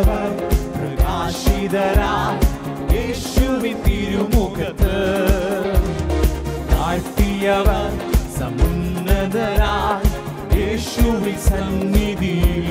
നോക്കിയവർ പ്രകാശിതരായി യേശുവിൻ തിരുമുഖത്ത് താഴ്ത്തിയവർ സമുന്നതരായി യേശുവിൻ സന്നിധിയിൽ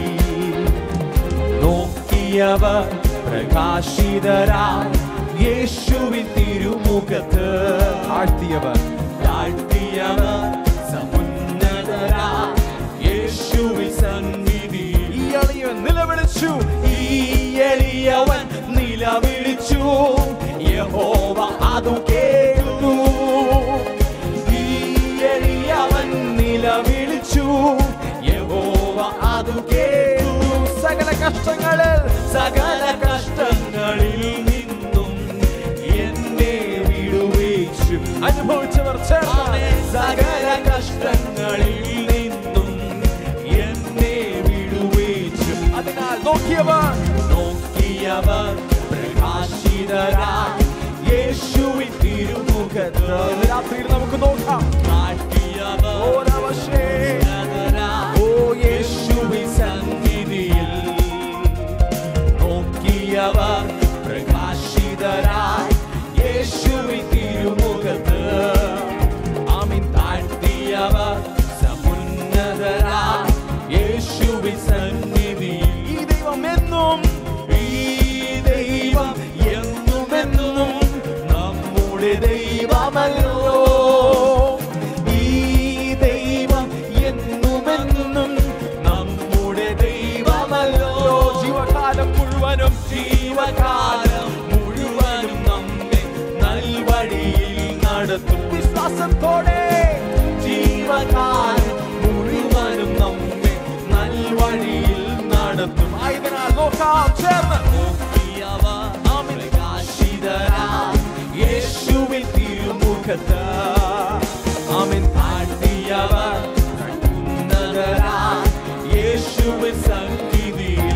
നോക്കിയവർ പ്രകാശിതരായി യേശുവിൻ തിരുമുഖത്ത് താഴ്ത്തിയവർ താഴ്ത്തിയവർ സമുന്നതരായി യേശുവിൻ സന്നിധി ഈ എളിയവൻ നിലവിളിച്ചു ഈ എളിയവൻ നിലവിളിച്ചു യഹോവ അതു കേട്ടു ഈ എളിയവൻ നിലവിളിച്ചു യഹോവ അതു കേട്ടു സകല കഷ്ടങ്ങളിൽ സകല കഷ്ടങ്ങളിൽ നിന്നും എന്നെ വിടുവിച്ചു അനുഭവിച്ചവർ ചേർന്ന് സകല കഷ്ടങ്ങളിൽ നിന്നും എന്നെ വിടുവിച്ചു അതിനാൽ നോക്കിയവർ നോക്കിയവർ പ്രകാശിതരായി യേശുവിൻ തിരുമുഖത്ത് രാത്രിയിൽ നമുക്ക് നോക്കാം ഓരവശേ ഓ യേശുവിൻ സന്നിധിയിൽ നോക്കിയവർ പ്രകാശിതരായി യേശുവിൻ തിരുമുഖത്ത് ആമീൻ താഴ്ത്തിയവർ സമുന്നതരായി യേശുവിൻ സന്നിധിയിൽ ഈ ദൈവം എന്നും ഈ ദൈവം എന്നുമെന്നും നമ്മുടെ ദൈവമല്ലോ ഈ ദൈവം എന്നുമെന്നും നമ്മുടെ ദൈവമല്ലോ ജീവകാലം മുഴുവനും ജീവകാലം മുഴുവനും നമ്മെ നൽവഴിയിൽ നടത്തും വിശ്വാസത്തോടെ ജീവകാലം മുഴുവനും നമ്മെ നൽവഴിയിൽ നടത്തും ആയതിനാൽ നോക്കാം ചേർന്ന് നോക്കിയവ പ്രകാശിതരായി യേശുവിൻ തിരുമുഖത്ത് ആമൻ താഴ്ത്തിയവർ ഉന്നതരായി യേശുവിൻ സന്നിധിയിൽ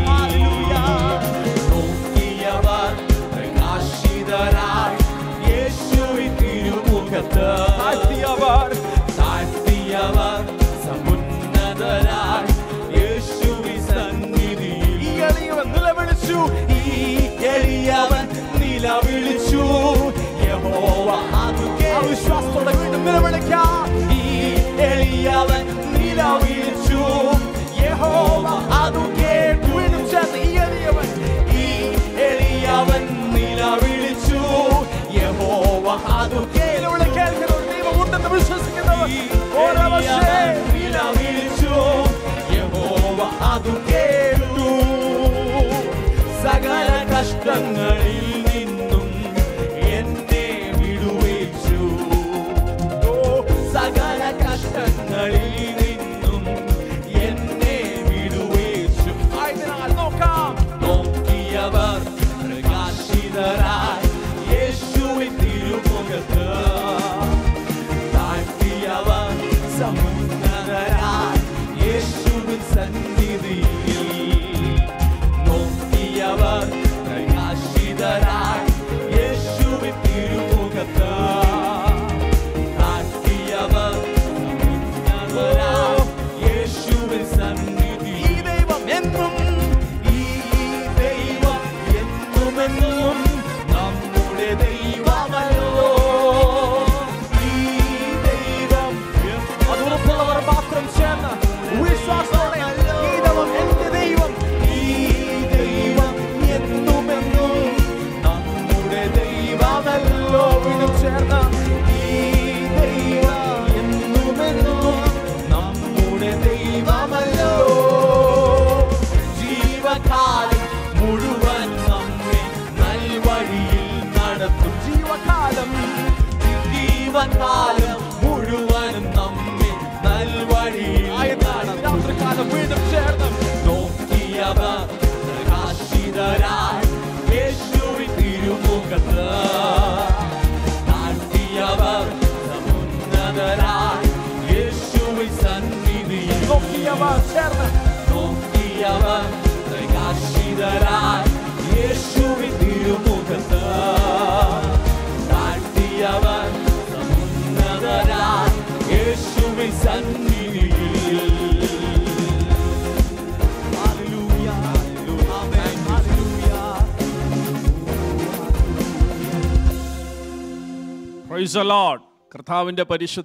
നോക്കിയവർ പ്രകാശിതരായി യേശുവിൻ തിരുമുഖത്ത് താഴ്ത്തിയവർ താഴ്ത്തിയവർ സമുന്നതരായി യേശുവിൻ സന്നിധിയിൽ ഈ എളിയവൻ നിലവിളിച്ചു ഈ എളിയവൻ നിലവിളിച്ചു യഹോവ അത് കേട്ടു. വിശ്വാസത്തോടെ വീണ്ടും നിലവിളിക്കാം ഈ എളിയവൻ നിലവിളിച്ചു യഹോവ അത് കേട്ടു വീണ്ടും ചേർന്ന് ഈ എളിയവൻ ഈ എളിയവൻ നിലവിളിച്ചു യഹോവ അത് കേട്ടു കേൾക്കുന്ന ഒരു ദൈവമുണ്ടെന്ന് വിശ്വസിക്കുന്നവർ ഓരവശേ നിലവിളിച്ചു യഹോവ അത് കേട്ടു സകല കഷ്ടങ്ങളിൽ നിന്നും എന്നെ വിടുവിച്ചു ഓ സകല കഷ്ടങ്ങളിൽ നിന്നും എന്നെ വിടുവിച്ചു ആയതിനാൽ നോക്കാം നോക്കിയവർ പ്രകാശിതരായി യേശുവിൻ തിരുമുഖത്ത് താഴ്ത്തിയവർ സമുന്നതരായി യേശുവിൻ സന്നിധിയിൽ നോക്കിയവർ പ്രകാശിതരായി യേശുവിൻ തിരുമുഖത്ത് താഴ്ത്തിയവർ സമുന്നതരായി യേശുവിൻ സന്നിധി ഈ ദൈവം എന്നും ഈ ദൈവം എന്നുമെന്നും നമ്മുടെ ദൈവമല്ലോ ഈ ദൈവം അത് ഉറപ്പുള്ളവർ മാത്രം ചേർന്ന് വിശ്വാസത്തോടെ ഈ ദൈവം എന്റെ ദൈവം ഈ ദൈവം എന്നുമെന്നും നമ്മുടെ ദൈവമല്ലോ വീണ്ടും ചേർന്ന് ഈ ദൈവം എന്നുമെന്നും നമ്മുടെ ദൈവമല്ലോ ജീവകാലം മുഴുവൻ നമ്മെ നൽവഴിയിൽ നടത്തും ജീവകാലം ജീവകാലം മുഴുവനും നമ്മെ നൽവഴിയിൽ ആയതാണ് രാത്രികാലം വീണ്ടും ചേർന്ന് നോക്കിയവർ പ്രകാശിതരായി യേശുവിൻ തിരുമുഖത്ത് താഴ്ത്തിയവർ സമുന്നതരായി യേശുവിൻ സന്നിധിയിൽ നോക്കിയവർ ചേർന്ന് നോക്കിയവർ പ്രകാശിതരായി യേശുവിൻ തിരുമുഖത്ത് താഴ്ത്തിയവർ സമുന്നതരായി യേശുവിൻ സന്നിധിയിൽ Hallelujah. Amen. Hallelujah. Praise Lord കർത്താവിൻ്റെ പരിശുദ്ധ